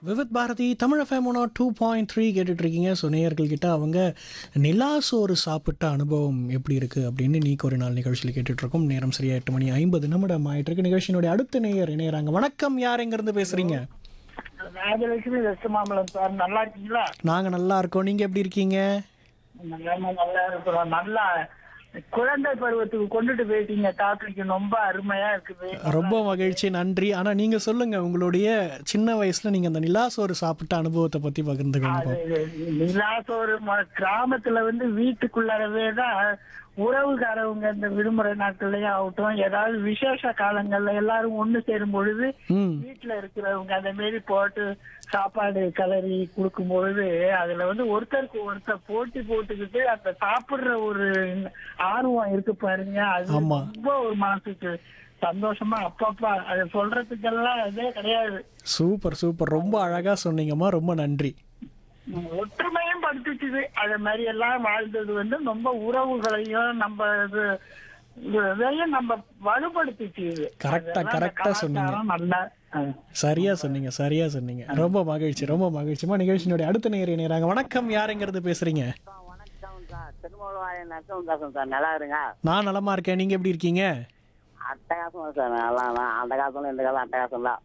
Vividh Bharati Tamil F M one two point three கேட்டுட்ருக்கீங்க so நேயர்கள்கிட்ட அவங்க நிலா சோறு சாப்பிட்ட அனுபவம் எப்படி இருக்குது அப்படின்னு நீக்கு ஒரு நாள் நிகழ்ச்சியில் கேட்டுட்ருக்கோம் நேரம் சரியா எட்டு மணி ஐம்பது நிமிடம் ஆயிட்டு இருக்கு நிகழ்ச்சியினுடைய அடுத்த நேயர் இணையறாங்க வணக்கம் யார் எங்கேருந்து பேசுகிறீங்க ராஜலட்சுமி வெஸ்ட் மாம்பலம் சார் நல்லா இருக்கீங்களா நாங்கள் நல்லா இருக்கோம் நீங்கள் எப்படி இருக்கீங்க நல்லா நல்லா இருக்கிறோம் நல்லா குழந்தை பருவத்துக்கு கொண்டுட்டு போயிட்டீங்க டாபிக் ரொம்ப அருமையா இருக்குது ரொம்ப மகிழ்ச்சி நன்றி ஆனால் நீங்கள் சொல்லுங்கள் உங்களுடைய சின்ன வயசில் நீங்கள் அந்த நிலா சோறு சாப்பிட்ட அனுபவத்தை பற்றி பகிர்ந்துக்கோங்க நிலாசோறு கிராமத்துல வந்து வீட்டுக்குள்ளாரவே தான் உறவுக்காரவங்க இந்த விடுமுறை நாட்கள்லயும் ஆகட்டும் ஏதாவது விசேஷ காலங்கள்ல எல்லாரும் ஒண்ணு சேரும் பொழுது ம் வீட்டுல இருக்கிறவங்க அந்த மாரி போட்டு சாப்பாடு கலரி கொடுக்கும் பொழுது அதுல வந்து ஒருத்தருக்கு ஒருத்தர் போட்டி போட்டுக்கிட்டு அந்த சாப்பிடுற ஒரு ஆர்வம் இருக்கு பாருங்க அது ஆமா. ரொம்ப ஒரு மனசுக்கு சந்தோஷமா அப்பப்பா அதை சொல்றதுக்கெல்லாம் இதே கிடையாது சூப்பர் சூப்பர் ரொம்ப அழகாக சொன்னீங்கம்மா ரொம்ப நன்றி உம், ஒற்றுமையும் படுத்துச்சுது அது மாதிரி எல்லாம் வாழ்ந்தது வந்து ரொம்ப உறவுகளையும் நம்ம இது இதையும் நம்ம வலுப்படுத்திச்சு இது கரெக்டா அதெல்லாம் அந்த கரெக்டா சொன்னீங்க கலாச்சாரம் நல்லா அஹ். சரியா சொன்னீங்க சரியா சொன்னீங்க ரொம்ப மகிழ்ச்சி ரொம்ப மகிழ்ச்சிமா நிகழ்ச்சியினுடைய அடுத்த நேரம் இணையறாங்க வணக்கம் யாருங்கிறது பேசுறீங்க வணக்கம் சார் திருமூலவாயன் நரசிம்ம தாசன் சார் நல்லா இருங்க நான் நலமா இருக்கேன் நீங்க எப்படி இருக்கீங்க அட்டகாசம் சார் நல்லா தான் அந்த காலத்துல இந்த காலம் அட்டகாசம் தான்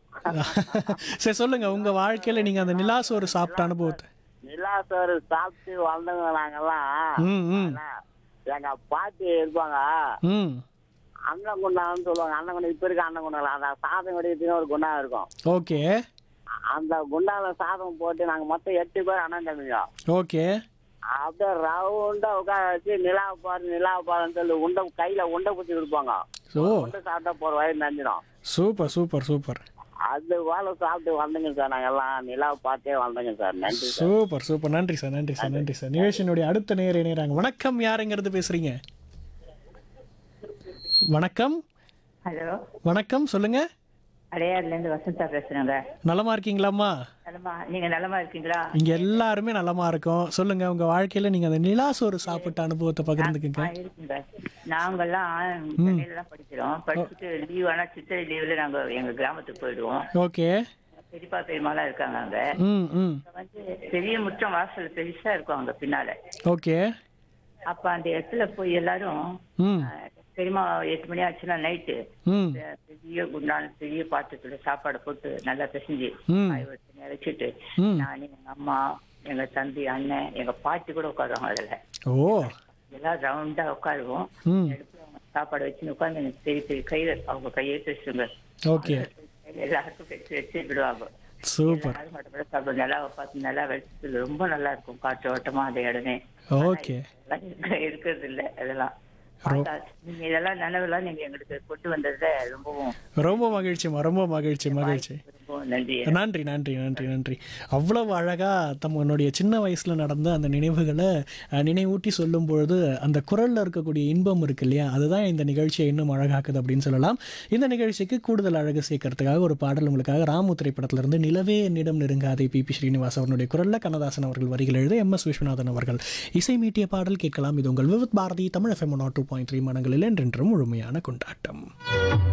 சரி சொல்லுங்க உங்க வாழ்க்கையில நீங்க அந்த நிலா சோறு சாப்பிட்ட அனுபவத்தை நிலா சோறு சாப்பிட்டு வந்தவங்க நாங்கெல்லாம் ம் ம் எங்க பாட்டி இருப்பாங்க ம் அண்ணன் குண்டான்னு சொல்லுவாங்க அண்ணன் குண்டா இப்ப இருக்க அண்ணன் குண்டால அந்த சாதம் வடிக்கிறதுக்கு ஒரு குண்டா இருக்கும் ஓகே அந்த குண்டால சாதம் போட்டு நாங்க மொத்தம் எட்டு பேர் அண்ணன் தம்பிங்க ஓகே அப்படியே ரவுண்டா உட்கார வச்சு நிலா பாரு நிலா பாருன்னு சொல்லி உண்டை கையில உண்டை பிடிச்சி கொடுப்பாங்க ஓ உண்டை சாப்பிட்டா போற வயிறு நஞ்சிடும் சூப்பர் சூப்பர் சூப்பர் அது போல சாப்பிட்டு வந்தங்க சார் நாங்க எல்லாம் நிலா பார்த்தே வந்தங்க சார் நன்றி சார் சூப்பர் சூப்பர் நன்றி சார் நன்றி சார் நன்றி சார் நிகழ்ச்சியினுடைய அடுத்த நேரம் இணையறாங்க வணக்கம் யாருங்கிறது பேசுறீங்க வணக்கம் ஹலோ வணக்கம் சொல்லுங்க அடையாறுலேருந்து வசந்தா பேசுறேங்க நலமா இருக்கீங்களாம்மா நலமா நீங்க நலமா இருக்கீங்களா இங்க எல்லாருமே நலமா இருக்கோம் சொல்லுங்க உங்க வாழ்க்கையில நீங்க அந்த நிலா சோறு சாப்பிட்ட அனுபவத்தை பகிர்ந்துக்குங்க ஆ, இருக்குங்க நாங்கெல்லாம் சென்னையில தான் படிக்கிறோம் படிச்சுட்டு லீவ் ஆனா சித்திரை லீவ்ல நாங்க எங்க கிராமத்துக்கு போயிடுவோம் ஓகே பெரியப்பா பெரியமாலாம் இருக்காங்க அங்க ம் ம் அங்க வந்து பெரிய முற்றம் வாசல் பெருசா இருக்கும் அங்க பின்னால ஓகே அப்ப அந்த இடத்துல போய் எல்லாரும் ம் ஆ, பெரியம்மா எட்டு மணி ஆச்சுன்னா நைட்டு ம் பெரிய குண்டான் பெரிய பாத்திரத்துல சாப்பாடு போட்டு நல்லா பிசைஞ்சு ம். காய வச்சு நினைச்சிட்டு ம் நான் எங்க அம்மா எங்க தம்பி அண்ணன் எங்க பாட்டி கூட உட்காருவாங்க அதுல ஓ எல்லாம் ரவுண்டா உட்காருவோம் ம் எடுத்து அவங்க சாப்பாடு வச்சு உட்காந்து எனக்கு பெரிய பெரிய கையில அவங்க கையை வச்சுருங்க ஓகே எல்லாருக்கும் வச்சு வச்சு விடுவாங்க சூப்பர் எல்லாரும் மட்டும் கூட சாப்பிடும் நல்லா பார்த்து நல்லா வச்சு ரொம்ப நல்லா இருக்கும் காற்று ஓட்டமா அந்த இடமே ஓகே அதெல்லாம் இருக்க- இருக்கிறது இல்ல அதெல்லாம் பார்த்தா, நீங்க இதெல்லாம் நினைவெல்லாம் நீங்க எங்களுக்கு கொண்டு வந்ததுல ரொம்பவும் ரொம்ப மகிழ்ச்சிமா ரொம்ப மகிழ்ச்சி மகிழ்ச்சி ரொம்ப நன்றி நன்றி நன்றி நன்றி நன்றி அவ்வளவு அழகா தம்முடைய சின்ன வயசுல நடந்த அந்த நினைவுகளை அஹ், நினைவூட்டி சொல்லும் பொழுது அந்த குரல்ல இருக்கக்கூடிய இன்பம் இருக்கு இல்லையா அதுதான் இந்த நிகழ்ச்சியை இன்னும் அழகாக்குது அப்படின்னு சொல்லலாம் இந்த நிகழ்ச்சிக்கு கூடுதல் அழகு சேர்க்கறதுக்காக ஒரு பாடல் உங்களுக்காக ராமு திரைப்படத்துல இருந்து நிலவே என்னிடம் நெருங்காதை பி பி ஸ்ரீனிவாஸ் அவருடைய குரல்ல கண்ணதாசன் அவர்கள் வரிகள் எழுத எம் எஸ் விஸ்வநாதன் அவர்கள் இசை மீட்டிய பாடல் கேட்கலாம் இது உங்கள் Vividh Bharati Tamil F M two point three மனங்களில் என்றென்றும் முழுமையான கொண்டாட்டம்